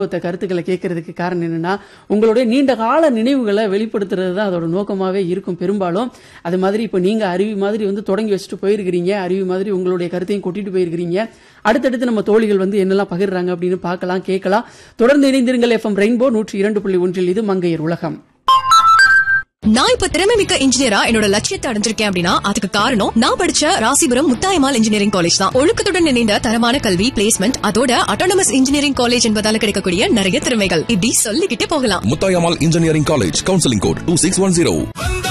மொத்த கருத்துக்களை கேட்கறதுக்கு காரணம் என்னன்னா உங்களுடைய நீண்ட கால நினைவுகளை வெளிப்படுத்துறது தான் அதோட நோக்கமாவே இருக்கும் பெரும்பாலும் அது மாதிரி இப்ப நீங்க அருவி மாதிரி வந்து தொடங்கி வச்சுட்டு போயிருக்கிறீங்க அருவி மாதிரி உங்களுடைய கருத்தையும் கொட்டிட்டு போயிருக்கிறீங்க அடுத்தடுத்து நம்ம தோழிகள் வந்து என்னெல்லாம் பகிர்றாங்க அப்படின்னு பார்க்கலாம் கேட்கலாம் தொடர்ந்து இணைந்திருங்கள் எஃப்எம் ரெயின்போ நூற்றி இரண்டு புள்ளி ஒன்றில் இது மங்கையர் உலகம் நான் இப்ப திறமை மிக்க இன்ஜினியரா என்னோட லட்சியத்தை அடைஞ்சிருக்கேன் அப்படின்னா அதுக்கு காரணம் நான் படிச்ச ராசிபுரம் முத்தாயமால் இன்ஜினியரிங் காலேஜ் தான் ஒழுக்கத்துடன் இணைந்த தரமான கல்வி பிளேஸ்மெண்ட் அதோட அட்டானமஸ் இன்ஜினியரிங் காலேஜ் என்பதால கிடைக்கக்கூடிய நிறைய திறமைகள் இப்படி சொல்லிக்கிட்டே போகலாம் Muthayammal engineering college counselling code two six one zero வந்த